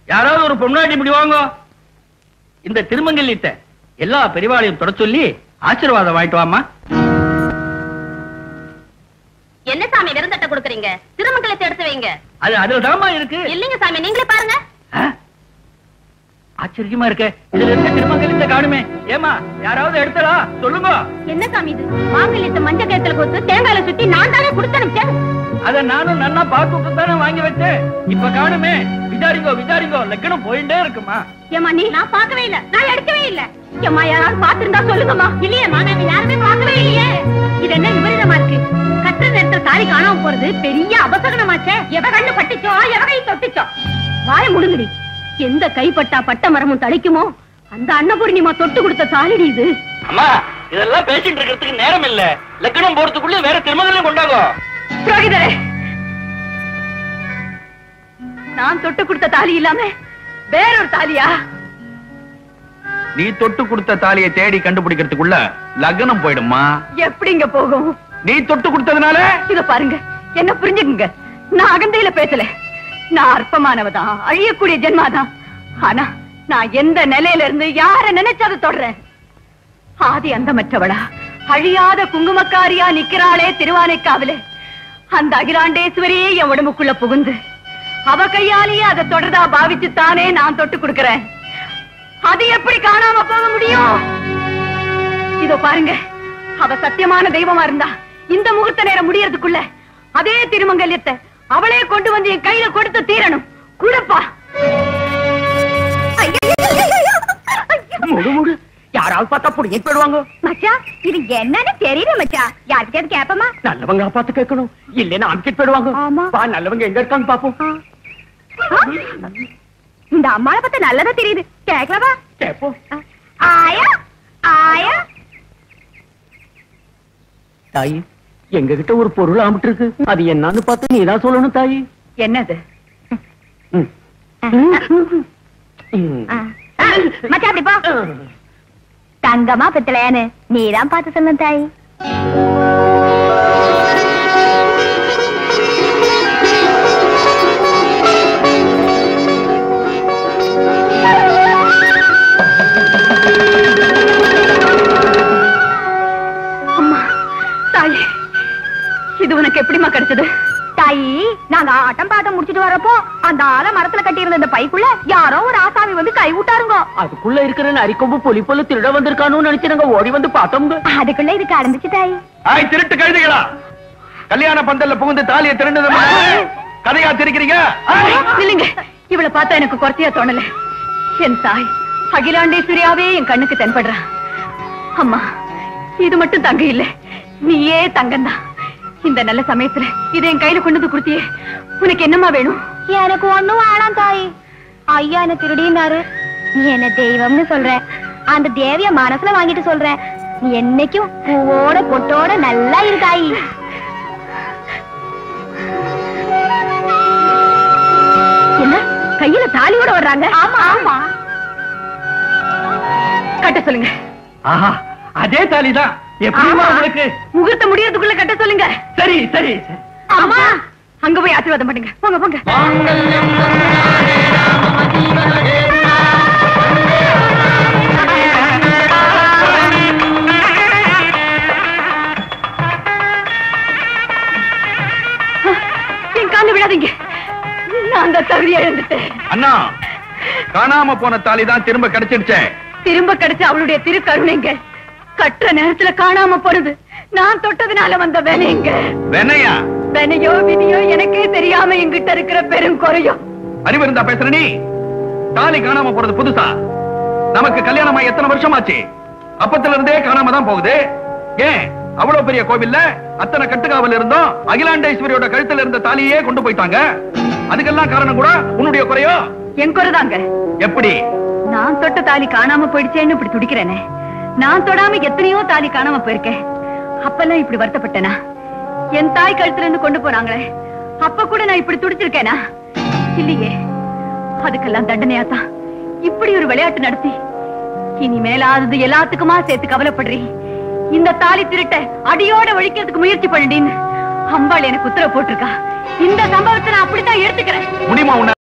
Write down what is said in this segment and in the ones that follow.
யாராவது ஒரு பொம்னாட்டி இப்படி வாங்க இந்த திருமங்கல்யத்தை எல்லா பெரியவாளையும் தொட சொல்லி ஆசீர்வாதம் வாங்கிட்டு வாமா என்ன சாமி விருந்தட்ட கொடுக்குறீங்க திருமங்கலத்தை எடுத்து வைங்க அது அதுல தாமா இருக்கு இல்லைங்க சாமி நீங்களே பாருங்க ஆ? ஆச்சரியமா இருக்க இதுல இருக்க திருமங்கலத்தை காணுமே ஏமா யாராவது எடுத்தலா சொல்லுங்க என்ன சாமி இது மாங்கல்யத்தை மஞ்சள் கயத்துல கொடுத்து தேங்காயில சுத்தி நான் தானே கொடுத்து அனுப்பிச்சேன் அத நானும் நன்னா பார்த்துட்டு தானே வாங்கி வச்சேன் இப்ப காணுமே விசாரிங்கோ விசாரிங்கோ லக்கணம் போயிட்டே இருக்குமா ஏமா நீ நான் பார்க்கவே இல்ல நான் எடுக்கவே இல்ல ஏமா யாராவது பாத்திருந்தா சொல்லுங்கம்மா இல்லையேம்மா நாங்க யாருமே பார்க்கவே இல்லையே இது என்ன விபரீதமா இருக்கு கட்டுற நேரத்துல தாலி காணாம போறது பெரிய அபசகனமாச்சே எவ கண்ணு பட்டுச்சோ எவ கை தொட்டுச்சோ வாய முடுங்குடி எந்த கைப்பட்டா பட்ட மரமும் தளிக்குமோ அந்த அன்னபூர்ணிமா தொட்டு கொடுத்த தாலிடி இது அம்மா இதெல்லாம் பேசிட்டு இருக்கிறதுக்கு நேரம் இல்ல லக்கணம் போறதுக்குள்ள வேற திருமங்கலம் கொண்டாங்க புரோகிதரே நான் தொட்டு கொடுத்த தாலி இல்லாம வேறொரு தாலியா நீ தொட்டு கொடுத்த தாலியை தேடி கண்டுபிடிக்கிறதுக்குள்ள லக்னம் போயிடுமா எப்படிங்க போகும் நீ தொட்டு கொடுத்ததுனால இத பாருங்க என்ன புரிஞ்சுக்குங்க நான் அகந்தையில பேசல நான் அற்பமானவதான் அழியக்கூடிய ஜென்மாதான் ஆனா நான் எந்த நிலையில இருந்து யார நினைச்சதை தொடறேன் ஆதி அந்தமற்றவளா அழியாத குங்குமக்காரியா நிக்கிறாளே திருவானைக்காவிலே அந்த அகிலாண்டேஸ்வரியே என் உடம்புக்குள்ள புகுந்து அவ கையாலேயே அதை தொடர்தா பாவிச்சுத்தானே நான் தொட்டு கொடுக்கறேன் அது எப்படி காணாம போக முடியும் இதோ பாருங்க அவ சத்தியமான தெய்வமா இருந்தா இந்த முகூர்த்த நேரம் முடியறதுக்குள்ள அதே திருமங்கல்யத்தை அவளே கொண்டு வந்து என் கையில கொடுத்து தீரணும் குடுப்பா முடு முடு யாராவது பார்த்தா புடிங்க போயிடுவாங்க மச்சா இது என்னன்னு தெரியல மச்சா யார்கிட்டயாவது கேப்பமா நல்லவங்க பார்த்து கேட்கணும் இல்லைன்னா அனுப்பிட்டு போயிடுவாங்க ஆமா. வா நல்லவங்க எங்க இருக்காங்க பாப்போம் இந்த அம்மாவை பார்த்தா நல்லதா தெரியுது கேக்கலவா கேப்போம் ஆயா ஆயா தாயி எங்க கிட்ட ஒரு பொருள் ஆம்பிட்டு இருக்கு அது என்னன்னு பார்த்து நீதான் சொல்லணும் தாயி என்னது ம். ம். மச்சா அப்படி போ தங்கமா பித்தளையான்னு நீதான் பார்த்து சொன்ன தாய் அம்மா தாயே இது உனக்கு எப்படிமா கிடைச்சது தாயி நாங்க ஆட்டம் பாட்டம் முடிச்சிட்டு வரப்போ அந்த ஆல மரத்துல கட்டி இருந்த இந்த பைக்குள்ள யாரோ ஒரு ஆசாமி வந்து கை விட்டாருங்க அதுக்குள்ள இருக்கிற நரிக்கொம்பு புலி போல திருட வந்திருக்கானு நினைச்சு ஓடி வந்து பார்த்தோம் அதுக்குள்ள இது கடந்துச்சு தாய் ஆய் திருட்டு கழுதுகளா கல்யாண பந்தல்ல புகுந்து தாலியை திருண்டது கதையா திரிக்கிறீங்க ஆய். இல்லைங்க இவளை பார்த்தா எனக்கு குறைச்சியா தோணல என் தாய் அகிலாண்டேஸ்வரியாவே என் கண்ணுக்கு தென்படுறா அம்மா இது மட்டும் தங்க இல்ல நீயே தங்கம்தான் இந்த நல்ல சமயத்துல இதை என் கையில கொண்டு வந்து கொடுத்தியே உனக்கு என்னம்மா வேணும் எனக்கு ஒண்ணும் வேணாம் தாய் ஐயா என்ன திருடினாரு நீ என்ன தெய்வம்னு சொல்ற அந்த தேவிய மனசுல வாங்கிட்டு சொல்ற நீ என்னைக்கும் பூவோட பொட்டோட நல்லா இரு தாயி என்ன கையில தாலியோட வர்றாங்க ஆமா ஆமா கட்ட சொல்லுங்க ஆஹா அதே தாலிதான் எப்படிமா ஆமா. உங்களுக்கு முகூர்த்த முடியறதுக்குள்ள கட்ட சொல்லுங்க சரி சரி சரி. அம்மா அங்க போய் ஆசீர்வாதம் பண்ணுங்க போங்க போங்க என் கால விடாதீங்க நான் அந்த தகுதியை இழந்துட்டேன் அண்ணா காணாம போன தாலி தான் திரும்ப கிடைச்சிடுச்சே திரும்ப கிடைச்ச அவளுடைய திருக்கருணைங்க கட்டுற நேரத்துல காணாம போனது நான் தொட்டதுனால வந்த வேலைங்க வெனையா வெனையோ விதியோ எனக்கே தெரியாம என்கிட்ட இருக்கிற பெரும் குறையோ அறிவு இருந்தா பேசுற நீ தாலி காணாம போறது புதுசா நமக்கு கல்யாணமா எத்தனை வருஷமாச்சு அப்பத்துல இருந்தே காணாம தான் போகுது ஏன் அவ்வளவு பெரிய கோவில்ல அத்தனை கட்டுக்காவல் இருந்தோம் அகிலாண்டேஸ்வரியோட கழுத்துல இருந்த தாலியே கொண்டு போயிட்டாங்க அதுக்கெல்லாம் காரணம் கூட உன்னுடைய குறையோ என் குறைதாங்க எப்படி நான் தொட்ட தாலி காணாம போயிடுச்சேன்னு இப்படி துடிக்கிறேனே நான் தொடாம எத்தனையோ தாலி காணாம போயிருக்கேன் அப்பெல்லாம் இப்படி வருத்தப்பட்டேனா என் தாய் கழுத்துல இருந்து கொண்டு போனாங்களே அப்ப கூட நான் இப்படி துடிச்சிருக்கேனா இல்லையே அதுக்கெல்லாம் தண்டனையா தான் இப்படி ஒரு விளையாட்டு நடத்தி இனிமேலாவது எல்லாத்துக்குமா சேர்த்து கவலைப்படுறீ இந்த தாலி திருட்ட அடியோட ஒழிக்கிறதுக்கு முயற்சி பண்ணுடின்னு அம்பாள் எனக்கு உத்தரவு போட்டிருக்கா இந்த சம்பவத்தை நான் அப்படித்தான் எடுத்துக்கிறேன் முடியுமா உன்னை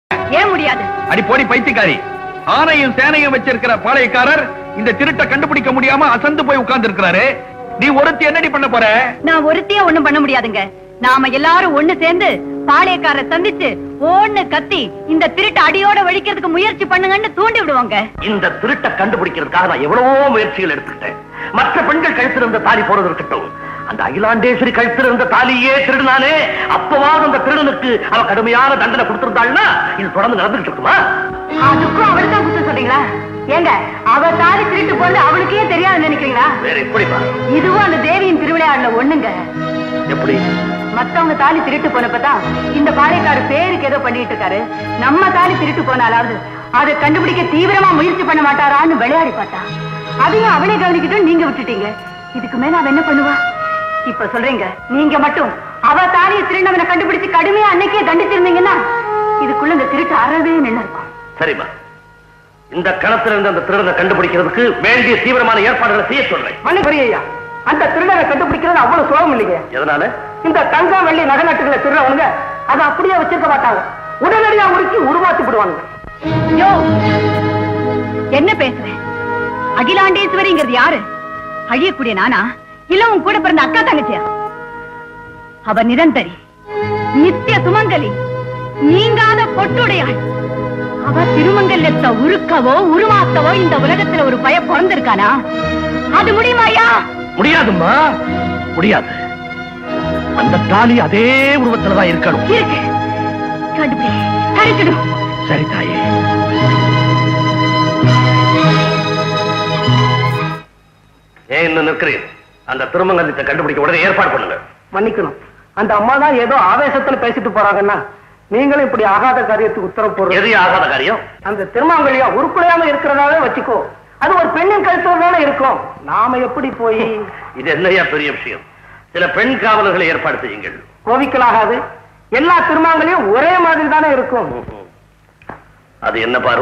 ஏன் முடியாது அடி போடி பைத்தியக்காரி ஆணையும் சேனையும் வச்சிருக்கிற பாளையக்காரர் இந்த திருட்டை கண்டுபிடிக்க முடியாம அசந்து போய் உட்கார்ந்து இருக்கிறாரு நீ ஒருத்தி என்னடி பண்ண போற நான் ஒருத்தியா ஒண்ணும் பண்ண முடியாதுங்க நாம எல்லாரும் ஒண்ணு சேர்ந்து பாளையக்கார சந்திச்சு ஓன்னு கத்தி இந்த திருட்டு அடியோட ஒழிக்கிறதுக்கு முயற்சி பண்ணுங்கன்னு தூண்டி விடுவாங்க இந்த திருட்டை கண்டுபிடிக்கிறதுக்காக நான் எவ்வளவோ முயற்சிகள் எடுத்துக்கிட்டேன் மற்ற பெண்கள் கழுத்திருந்த தாலி போறது இருக்கட்டும் அந்த அகிலாண்டேஸ்வரி கழுத்திருந்த தாலியே திருடுனானே அப்பவாவது அந்த திருடனுக்கு அவ கடுமையான தண்டனை கொடுத்திருந்தாள்னா இது தொடர்ந்து நடந்துட்டு இருக்குமா அதுக்கும் அவளுதான் குத்த சொல்றீங்களா ஏங்க அவ தாலி திருட்டு போது அவளுக்கே தெரியாது நினைக்கிறீங்களா வேற எப்படிப்பா இதுவும் அந்த தேவியின் திருவிளையாடல ஒண்ணுங்க எப்படி மத்தவங்க தாலி திருட்டு போனப்பதான் இந்த பாளையக்காரு பேருக்கு ஏதோ பண்ணிட்டு இருக்காரு நம்ம தாலி திருட்டு போனாலாவது அதை கண்டுபிடிக்க தீவிரமா முயற்சி பண்ண மாட்டாரான்னு விளையாடி பார்த்தா அதையும் அவளே கவனிக்கிட்டு நீங்க விட்டுட்டீங்க இதுக்கு மேல அவ என்ன பண்ணுவா இப்ப சொல்றீங்க நீங்க மட்டும் அவ தாலியை திருநவனை கண்டுபிடிச்சு கடுமையா அன்னைக்கே தண்டிச்சிருந்தீங்கன்னா இதுக்குள்ள இந்த திருட்டு அறவே நின்று இருக்கும் சரிம்மா இந்த களத்துல இருந்து அந்த திருடனை கண்டுபிடிக்கிறதுக்கு வேண்டிய தீவிரமான ஏற்பாடுகளை செய்ய சொல்றேன் மன்னிப்பரி ஐயா அந்த திருடரை கண்டுபிடிக்கிறது அவ்வளவு சுலபம் இல்லைங்க எதனால இந்த தங்கம் வெள்ளி நகை நட்டுகளை திருடவனுங்க அதை அப்படியே வச்சிருக்க மாட்டாங்க உடனடியா உருக்கி உருவாக்கி விடுவானுங்க யோ என்ன பேசுறேன் அகிலாண்டேஸ்வரிங்கிறது யாரு அழியக்கூடிய நானா இல்ல உன் கூட பிறந்த அக்கா தங்கச்சியா அவ நிரந்தரி நித்திய சுமங்கலி நீங்காத பொட்டுடையாள் அவ திருமங்கல்யத்தை உருக்கவோ உருவாக்கவோ இந்த உலகத்துல ஒரு பய பிறந்திருக்கானா அது முடியுமாயா முடியாதும்மா முடியாது அந்த தாலி அதே உருவத்துலதான் இருக்கணும் இருக்கு கண்டுபிடி கிடைச்சிடும் சரி தாயே ஏன் இன்னும் நிற்கிறேன் அந்த திருமங்கலத்தை கண்டுபிடிக்க உடனே ஏற்பாடு பண்ணுங்க மன்னிக்கணும் அந்த அம்மா தான் ஏதோ ஆவேசத்துல பேசிட்டு போறாங்கன்னா நீங்களும் இப்படி ஆகாத காரியத்துக்கு உத்தரவு போடுறது எது ஆகாத காரியம் அந்த திருமாங்கல்யா உருப்படையாம இருக்கிறதாவே வச்சுக்கோ அது ஒரு பெண்ணின் கழுத்துல தானே இருக்கும் நாம எப்படி போய் இது என்னையா பெரிய விஷயம் சில பெண் காவலர்களை ஏற்பாடு செய்யுங்கள் கோவிக்கலாகாது எல்லா திருமாங்கலையும் ஒரே மாதிரி தானே இருக்கும் அது என்ன பாரு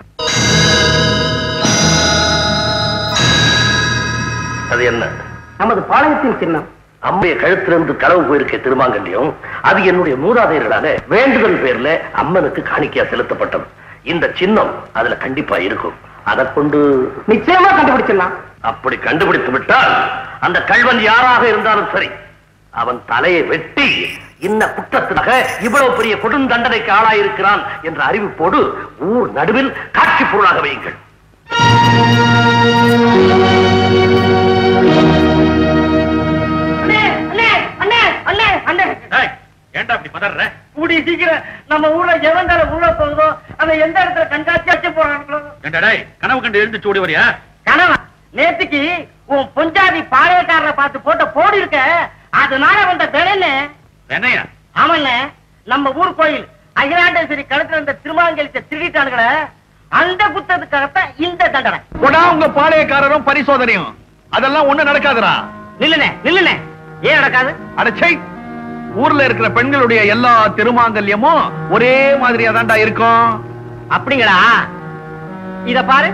அது என்ன நமது பாளையத்தின் சின்னம் அம்மைய கழுத்திலிருந்து களவு போயிருக்க திருமாங்கல்யம் அது என்னுடைய மூதாதையர்களால வேண்டுதல் பேர்ல அம்மனுக்கு காணிக்கையா செலுத்தப்பட்டது இந்த சின்னம் அதுல கண்டிப்பா இருக்கும் அதை கொண்டு நிச்சயமா கண்டுபிடிச்சிடலாம் அப்படி கண்டுபிடித்து விட்டால் அந்த கல்வன் யாராக இருந்தாலும் சரி அவன் தலையை வெட்டி இன்ன குற்றத்தினாக இவ்வளவு பெரிய கொடுந்தண்டனைக்கு ஆளாயிருக்கிறான் என்ற அறிவிப்போடு ஊர் நடுவில் காட்சி பொருளாக வையுங்கள் ஏன்டா அப்படி பதற கூடி சீக்கிரம் நம்ம ஊர்ல எவன் தலை உள்ள போகுதோ அதை எந்த இடத்துல கண்காட்சி வச்சு போறாங்களோ ஏன்டா டேய் கனவு கண்டு எழுந்து ஓடி வரியா கனவா நேத்துக்கு உன் பொஞ்சாதி பாளையக்காரரை பார்த்து போட்ட போடு இருக்க அதனால வந்த விலைன்னு என்னையா ஆமண்ண நம்ம ஊர் கோயில் அகிலாண்டேஸ்வரி கழுத்துல இந்த திருமாங்கலித்த திருடிட்டானுங்களே அந்த குத்தத்துக்காகத்தான் இந்த தண்டனை கொடா உங்க பாளையக்காரரும் பரிசோதனையும் அதெல்லாம் ஒண்ணு நடக்காதுடா நில்லுனே நில்லுனே ஏன் நடக்காது அடச்சை ஊர்ல இருக்கிற பெண்களுடைய எல்லா திருமாங்கல்யமும் ஒரே மாதிரியா தான்டா இருக்கும் அப்படிங்களா இத பாரு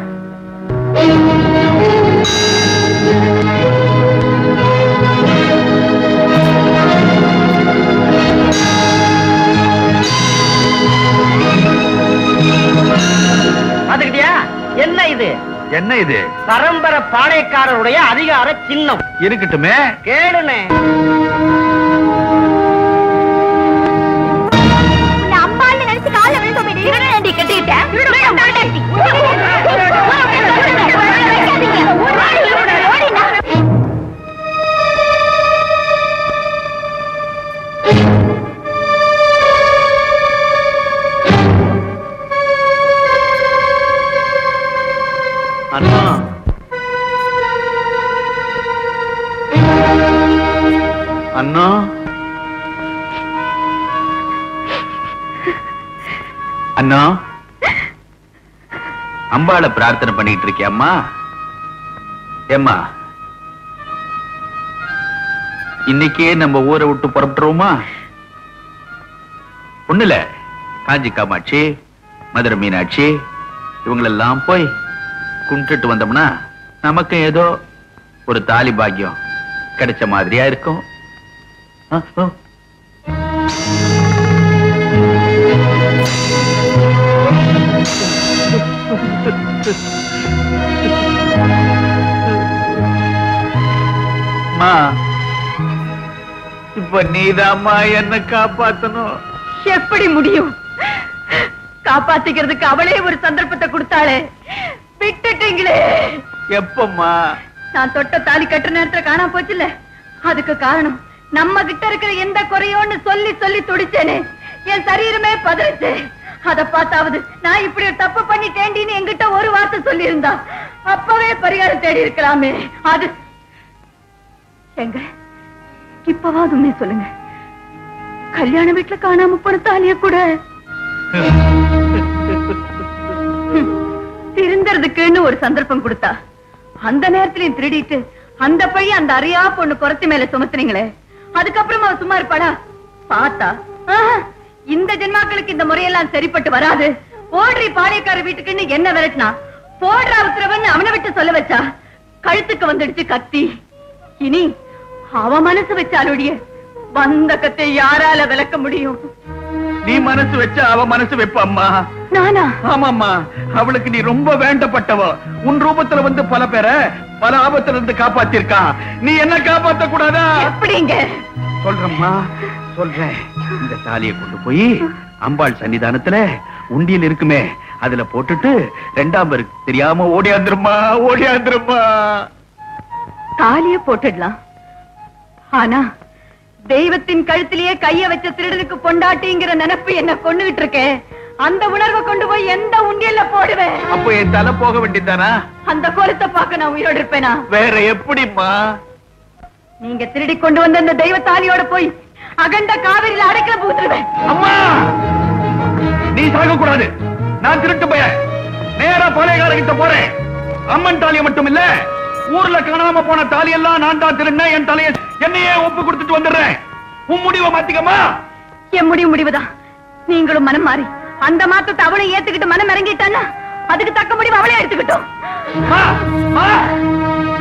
பாத்துக்கிட்டியா என்ன இது என்ன இது பரம்பரை பாளையக்காரருடைய அதிகார சின்னம் இருக்கட்டுமே கேளுனே உன்னை அம்மான்னு நினைச்சு காலை விழுந்தோமே திருடனடி கட்டிக்கிட்டேன் திருடன் பொண்டாட்டி. வைக்காதீங்க. ஓடி, ஓடி, நான் அண்ணா அண்ணா அண்ணா அம்பாளை பிரார்த்தனை பண்ணிட்டு இருக்கியம்மா ஏம்மா இன்னைக்கே நம்ம ஊரை விட்டு புறப்பட்டுருவோமா ஒண்ணுல காஞ்சி காமாட்சி மதுரை மீனாட்சி இவங்களெல்லாம் போய் கும்பிட்டுட்டு வந்தோம்னா நமக்கு ஏதோ ஒரு தாலி பாக்கியம் கிடைச்ச மாதிரியா இருக்கும் ஆ, ஆ. மா இப்ப நீதாம்மா என்ன காப்பாத்தணும் எப்படி முடியும் காப்பாத்திக்கிறதுக்கு அவளே ஒரு சந்தர்ப்பத்தை கொடுத்தாளே விட்டுட்டீங்களே எப்பம்மா நான் தொட்ட தாலி கட்டுற நேரத்துல காணாம போச்சுல்ல அதுக்கு காரணம் நம்ம கிட்ட இருக்கிற எந்த குறையோன்னு சொல்லி சொல்லி துடிச்சேனே என் சரீரமே பதறிச்சு அத பார்த்தாவது நான் இப்படி ஒரு தப்பு பண்ணிட்டேண்டின்னு என்கிட்ட ஒரு வார்த்தை சொல்லி இருந்தா அப்பவே பரிகாரம் தேடி இருக்கலாமே அது எங்க இப்பவாது உண்மை சொல்லுங்க கல்யாண வீட்டுல காணாம போன தாலிய கூட ஹம், திருந்தறதுக்குன்னு ஒரு சந்தர்ப்பம் கொடுத்தா அந்த நேரத்திலையும் திருடிட்டு அந்த பையன் அந்த அறியா பொண்ணு குறைச்சி மேல சுமத்துனீங்களே அதுக்கப்புறம் அவ சும்மா இருப்பாடா பார்த்தா ஆஹா, இந்த ஜென்மாக்களுக்கு இந்த முறையெல்லாம் சரிப்பட்டு வராது ஓடுறி பாளையக்கார வீட்டுக்குன்னு என்ன விரட்டினா போடுற உத்தரவன்னு அவனை விட்டு சொல்ல வச்சா கழுத்துக்கு வந்துடுச்சு கத்தி இனி அவ மனசு வச்சாலுடைய வந்த கத்தை யாரால விளக்க முடியும் நீ மனசு வச்ச அவ மனசு வைப்பம்மா நானா ஆமாம்மா அவளுக்கு நீ ரொம்ப வேண்டப்பட்டவ உன் ரூபத்துல வந்து பல பேரை பல ஆபத்துல இருந்து காப்பாத்திருக்கா நீ என்ன காப்பாத்த கூடாதா எப்படிங்க சொல்றேம்மா சொல்றேன் இந்த தாலியை கொண்டு போய் அம்பாள் சன்னிதானத்துல உண்டியல் இருக்குமே அதுல போட்டுட்டு ரெண்டாம் பேருக்கு தெரியாம ஓடியாந்துருமா ஓடியாந்துருமா தாலிய போட்டுடலாம் ஆனா தெய்வத்தின் கழுத்திலேயே கைய வச்ச திருடனுக்கு பொண்டாட்டிங்கிற நினைப்பு என்ன கொண்டுகிட்டு இருக்கே அந்த உணர்வை கொண்டு போய் எந்த உண்டியல்ல போடுவேன் அப்போ என் தலை போக வேண்டியதானா அந்த கோலத்தை பார்க்க நான் உயிரோடு இருப்பேனா வேற எப்படிம்மா நீங்க திருடி கொண்டு வந்த அந்த தெய்வ தாலியோட போய் அகண்ட காவிரியில அடைக்கல பூத்துருவேன் அம்மா நீ சாக கூடாது நான் திருட்டு போய நேரா பாளையக்காரகிட்ட போறேன் அம்மன் தாலியை மட்டும் இல்ல ஊர்ல காணாம போன தாலி எல்லாம் நான் தான் திருடினேன் என் தலையை என்னையே ஒப்பு கொடுத்துட்டு வந்துடுறேன் உன் முடிவை மாத்திக்கமா என் முடிவு முடிவுதான் நீங்களும் மனம் மாறி அந்த மாத்தத்தை அவளை ஏத்துக்கிட்டு மனம் இறங்கிட்டான்னா அதுக்கு தக்க முடிவு அவளே எடுத்துக்கிட்டோம் மா, மா,